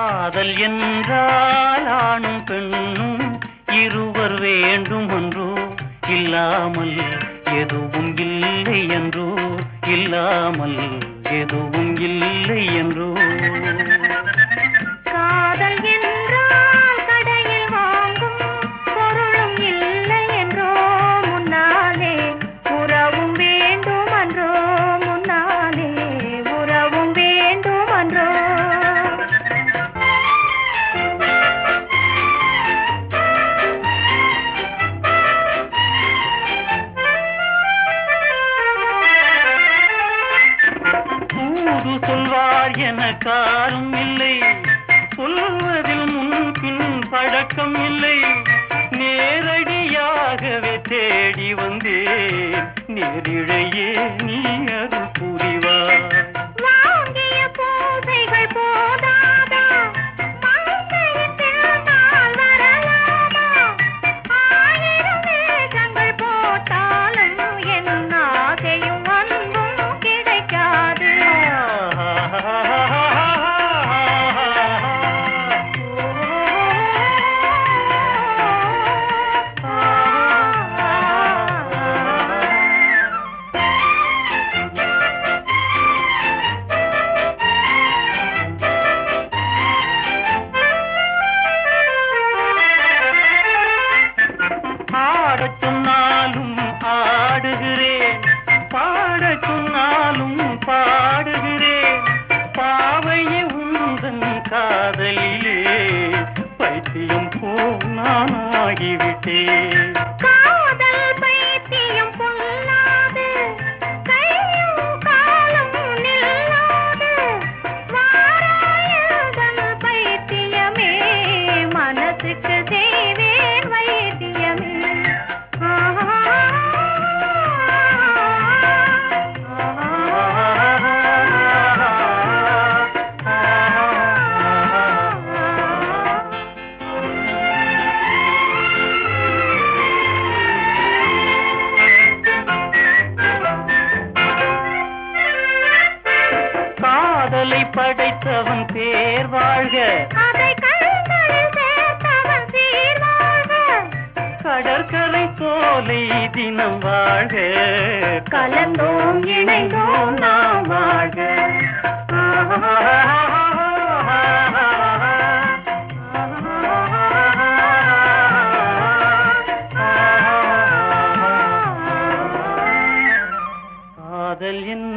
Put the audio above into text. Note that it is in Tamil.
காதல் என்றால் ஆணும் பெண்ணும் இருவர் வேண்டும் என்றோ இல்லாமல் எதுவும் இல்லை என்றோ இல்லாமல் எதுவும் இல்லை என்றோ காதல் என்றால் கடையில் வாங்கும் பொருளும் இல்லை என்றோ முன்னாலே உறவும் வேண்டும் அன்றோ முன்னாலே உறவும் வேண்டும் அன்றோ தூது சொல்வார் என காரும் இல்லை சொல்வதில் முன்பின் பழக்கம் இல்லை நேரடியாகவே தேடி வந்தேன் நேரிழையே நீ அருள் புரிவாய் வாங்கிய பூசைகள் போதாதா மங்கையின் திருநாள் வரலாமா ஆயிரம் வேஷங்கள் போட்டாலும் என் ஆசையும் அன்பும் கிடைக்காது ஆடச் சொன்னாலும் ஆடுகிறேன் பாடச் சொன்னாலும் பாடுகிறேன் பாவையே உந்தன் காதலிலே பைத்தியம் போல் நான் ஆகிவிட்டேன் காதல் பைத்தியம் பொல்லாது கையும் காலும் நில்லாது வாராயதன் பைத்தியமே மனசுக்கு செய்வேன் வைத்தியமே காதலை படைத்தவன் பேர் வாழ்க அதை கண்களில் சேர்த்தவன் சீர்வாழ்க கடற்கரை சோலை தினம் வாழ்க கலந்தோம் இணைந்தோம் நாம் வாழ்க காதல் என்ன